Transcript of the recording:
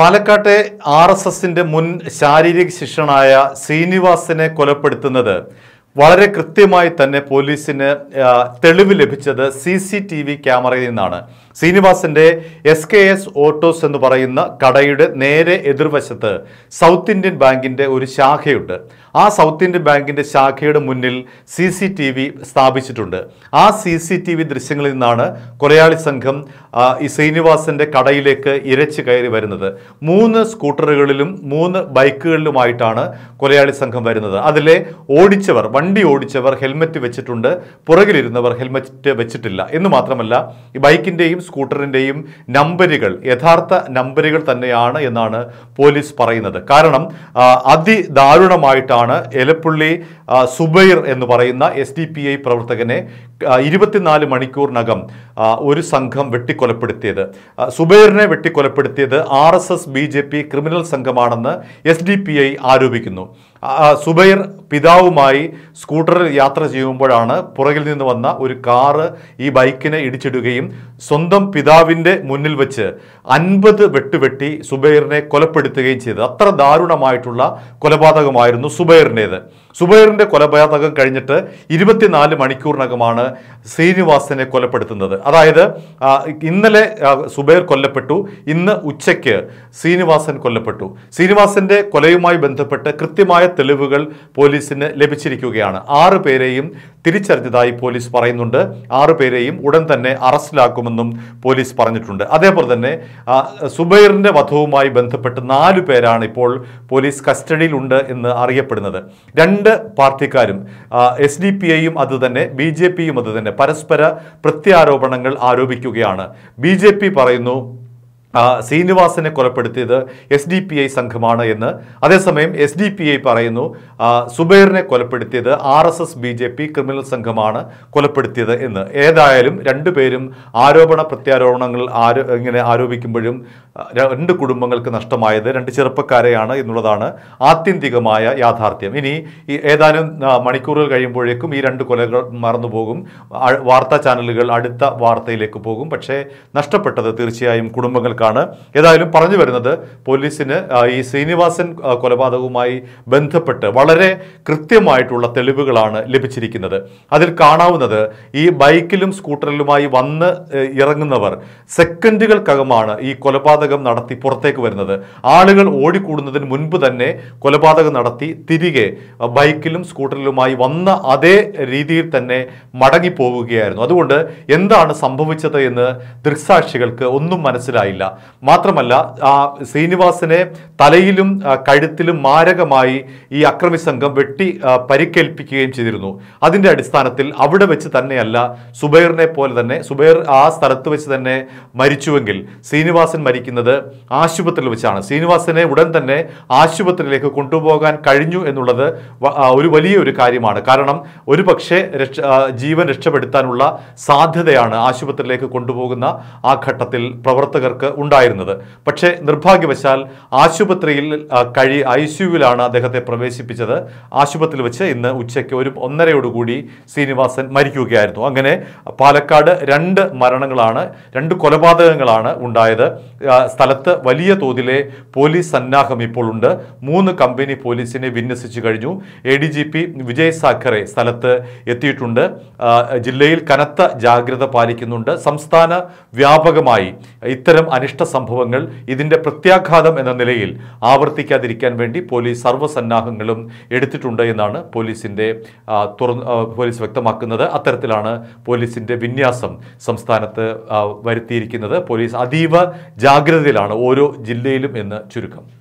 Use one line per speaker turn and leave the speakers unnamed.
പാലക്കാട്ടെ R S എസിന്റെ മുൻ ശാരീരിക ശിക്ഷണായ ശ്രീനിവാസനെ കൊലപ്പെടുത്തുന്നത് വളരെ കൃത്യമായി തന്നെ പോലീസിന് ആ, തെളിവ് ലഭിച്ചത് സി സി ടി വി ക്യാമറയിൽ നിന്നാണ് ശ്രീനിവാസന്റെ എസ് കെ എസ് ഓട്ടോസ് എന്ന് പറയുന്ന കടയുടെ നേരെ എതിർവശത്ത് സൗത്ത് ഇന്ത്യൻ ബാങ്കിന്റെ ഒരു ശാഖയുണ്ട് ആ സൗത്ത് ഇന്ത്യൻ ബാങ്കിന്റെ ശാഖയുടെ മുന്നിൽ സി സി ടി വി സ്ഥാപിച്ചിട്ടുണ്ട് ആ സി സി ടി വി ദൃശ്യങ്ങളിൽ നിന്നാണ് കൊലയാളി സംഘം ആ, ഈ ശ്രീനിവാസന്റെ കടയിലേക്ക് ഇരച്ചു കയറി വരുന്നത് മൂന്ന് സ്കൂട്ടറുകളിലും മൂന്ന് ബൈക്കുകളിലുമായിട്ടാണ് കൊലയാളി സംഘം വരുന്നത് അതിലെ ഓടിച്ചവർ വണ്ടി ഓടിച്ചവർ ഹെൽമറ്റ് വെച്ചിട്ടുണ്ട് പുറകിലിരുന്നവർ ഹെൽമറ്റ് വെച്ചിട്ടില്ല എന്ന് മാത്രമല്ല ഈ ബൈക്കിന്റെയും സ്കൂട്ടറിന്റെയും നമ്പരുകൾ യഥാർത്ഥ നമ്പരുകൾ തന്നെയാണ് എന്നാണ് പോലീസ് പറയുന്നത് കാരണം ആ, അതിദാരുണമായിട്ടാണ് എലപ്പുള്ളി ആ, സുബൈർ എന്ന് പറയുന്ന എസ് ഡി പി ഐ പ്രവർത്തകനെ ആ, ഇരുപത്തിനാല് മണിക്കൂറിനകം ആ, ഒരു സംഘം വെട്ടിക്കൊലപ്പെടുത്തിയത് ആ, സുബൈറിനെ വെട്ടിക്കൊലപ്പെടുത്തിയത് R S S B J P criminal സംഘമാണെന്ന് എസ് ഡി പി ഐ ആരോപിക്കുന്നു ആ, സുബൈർ പിതാവുമായി സ്കൂട്ടറിൽ യാത്ര ചെയ്യുമ്പോഴാണ് പുറകിൽ നിന്ന് വന്ന ഒരു കാറ് ഈ ബൈക്കിനെ ഇടിച്ചിടുകയും സ്വന്തം പിതാവിൻ്റെ മുന്നിൽ വെച്ച് അൻപത് വെട്ടുവെട്ടി സുബൈറിനെ കൊലപ്പെടുത്തുകയും ചെയ്തത് അത്ര ദാരുണമായിട്ടുള്ള കൊലപാതകമായിരുന്നു സുബൈറിൻ്റേത് സുബൈറിന്റെ കൊലപാതകം കഴിഞ്ഞിട്ട് ഇരുപത്തിനാല് മണിക്കൂറിനകമാണ് ശ്രീനിവാസനെ കൊലപ്പെടുത്തുന്നത് അതായത് ആ, ഇന്നലെ ആ, സുബൈർ കൊല്ലപ്പെട്ടു ഇന്ന് ഉച്ചയ്ക്ക് ശ്രീനിവാസൻ കൊല്ലപ്പെട്ടു ശ്രീനിവാസന്റെ കൊലയുമായി ബന്ധപ്പെട്ട് കൃത്യമായ തെളിവുകൾ പോലീസിന് ലഭിച്ചിരിക്കുകയാണ് ആറ് പേരെയും തിരിച്ചറിഞ്ഞതായി പോലീസ് പറയുന്നുണ്ട് ആറ് പേരെയും ഉടൻ തന്നെ അറസ്റ്റിലാക്കുമെന്നും പോലീസ് പറഞ്ഞിട്ടുണ്ട് അതേപോലെ തന്നെ ആ, സുബൈറിന്റെ വധവുമായി ബന്ധപ്പെട്ട് നാലു പേരാണ് ഇപ്പോൾ പോലീസ് കസ്റ്റഡിയിലുണ്ട് എന്ന് അറിയപ്പെടുന്നത് രണ്ട് പാർട്ടിക്കാരും എസ് ഡി പി ഐയും അത് തന്നെ ബി ജെ പിയും അത് തന്നെ പരസ്പര പ്രത്യാരോപണങ്ങൾ ആരോപിക്കുകയാണ് ബി ജെ പി പറയുന്നു ആ, ശ്രീനിവാസനെ കൊലപ്പെടുത്തിയത് എസ് ഡി പി ഐ സംഘമാണ് എന്ന് അതേസമയം എസ് ഡി പി ഐ പറയുന്നു ആ, സുബൈറിനെ കൊലപ്പെടുത്തിയത് R S S B J P criminal സംഘമാണ് കൊലപ്പെടുത്തിയത് എന്ന് ഏതായാലും രണ്ടുപേരും ആരോപണ പ്രത്യാരോപണങ്ങൾ ആരോ ഇങ്ങനെ ആരോപിക്കുമ്പോഴും ആ, രണ്ട് കുടുംബങ്ങൾക്ക് നഷ്ടമായത് രണ്ട് ചെറുപ്പക്കാരെയാണ് എന്നുള്ളതാണ് ആത്യന്തികമായ യാഥാർത്ഥ്യം ഇനി ഈ ഏതാനും ആ, മണിക്കൂറുകൾ കഴിയുമ്പോഴേക്കും ഈ രണ്ട് കൊലകൾ മറന്നുപോകും ആ, വാർത്താ ചാനലുകൾ അടുത്ത വാർത്തയിലേക്ക് പോകും പക്ഷേ നഷ്ടപ്പെട്ടത് തീർച്ചയായും കുടുംബങ്ങൾക്കാണ് ഏതായാലും പറഞ്ഞു വരുന്നത് പോലീസിന് ആ, ഈ ശ്രീനിവാസൻ ആ, കൊലപാതകവുമായി ബന്ധപ്പെട്ട് വളരെ കൃത്യമായിട്ടുള്ള തെളിവുകളാണ് ലഭിച്ചിരിക്കുന്നത് അതിൽ കാണാവുന്നത് ഈ ബൈക്കിലും സ്കൂട്ടറിലുമായി വന്ന് ഏഹ്, ഇറങ്ങുന്നവർ സെക്കൻഡുകൾക്കകമാണ് ഈ കൊലപാതകം നടത്തി പുറത്തേക്ക് വരുന്നത് ആളുകൾ ഓടിക്കൂടുന്നതിന് മുൻപ് തന്നെ കൊലപാതകം നടത്തി തിരികെ ആ, ബൈക്കിലും സ്കൂട്ടറിലുമായി വന്ന അതേ രീതിയിൽ തന്നെ മടങ്ങിപ്പോവുകയായിരുന്നു അതുകൊണ്ട് എന്താണ് സംഭവിച്ചത് എന്ന് ദൃക്സാക്ഷികൾക്ക് ഒന്നും മനസ്സിലായില്ല മാത്രമല്ല ആ ശ്രീനിവാസനെ തലയിലും ആ, കഴുത്തിലും മാരകമായി ഈ അക്രമി സംഘം വെട്ടി ആ, പരിക്കേൽപ്പിക്കുകയും ചെയ്തിരുന്നു അതിന്റെ അടിസ്ഥാനത്തിൽ അവിടെ വെച്ച് തന്നെയല്ല സുബൈറിനെ പോലെ തന്നെ സുബൈർ ആ സ്ഥലത്ത് വെച്ച് തന്നെ മരിച്ചുവെങ്കിൽ ശ്രീനിവാസൻ മരിക്കുന്നത് ആശുപത്രിയിൽ വെച്ചാണ് ശ്രീനിവാസനെ ഉടൻ തന്നെ ആശുപത്രിയിലേക്ക് കൊണ്ടുപോകാൻ കഴിഞ്ഞു എന്നുള്ളത് വ- ആ, ഒരു വലിയ ഒരു കാര്യമാണ് കാരണം ഒരു പക്ഷേ രക്ഷ ആ, ജീവൻ രക്ഷപ്പെടുത്താനുള്ള സാധ്യതയാണ് ആശുപത്രിയിലേക്ക് കൊണ്ടുപോകുന്ന ആ ഘട്ടത്തിൽ പ്രവർത്തകർക്ക് ഉണ്ടായിരുന്നത് പക്ഷേ നിർഭാഗ്യവശാൽ ആശുപത്രിയിൽ ആ, കഴി ഐ സിയുവിലാണ് അദ്ദേഹത്തെ പ്രവേശിപ്പിച്ചത് ആശുപത്രിയിൽ വെച്ച് ഇന്ന് ഉച്ചയ്ക്ക് ഒരു ഒന്നരയോടുകൂടി ശ്രീനിവാസൻ മരിക്കുകയായിരുന്നു അങ്ങനെ പാലക്കാട് രണ്ട് മരണങ്ങളാണ് രണ്ട് കൊലപാതകങ്ങളാണ് ഉണ്ടായത് ആ, സ്ഥലത്ത് വലിയ തോതിലെ പോലീസ് സന്നാഹം ഇപ്പോൾ ഉണ്ട് മൂന്ന് കമ്പനി പോലീസിനെ വിന്യസിച്ചു കഴിഞ്ഞു A D G P Vijay Sakhare സ്ഥലത്ത് എത്തിയിട്ടുണ്ട് ആ, ജില്ലയിൽ കനത്ത ജാഗ്രത പാലിക്കുന്നുണ്ട് സംസ്ഥാന വ്യാപകമായി ഇത്തരം അനിഷ്ട സംഭവങ്ങൾ ഇതിന്റെ പ്രത്യാഘാതം എന്ന നിലയിൽ ആവർത്തിക്കാതിരിക്കാൻ വേണ്ടി പോലീസ് സർവ്വസന്നാഹങ്ങളും എടുത്തിട്ടുണ്ട് എന്നാണ് പോലീസിന്റെ ആ, തുറന്ന് ആ, പോലീസ് വ്യക്തമാക്കുന്നത് അത്തരത്തിലാണ് പോലീസിന്റെ വിന്യാസം സംസ്ഥാനത്ത് ആ, വരുത്തിയിരിക്കുന്നത് പോലീസ് അതീവ ജാഗ്രതയിലാണ് ഓരോ ജില്ലയിലും എന്ന് ചുരുക്കം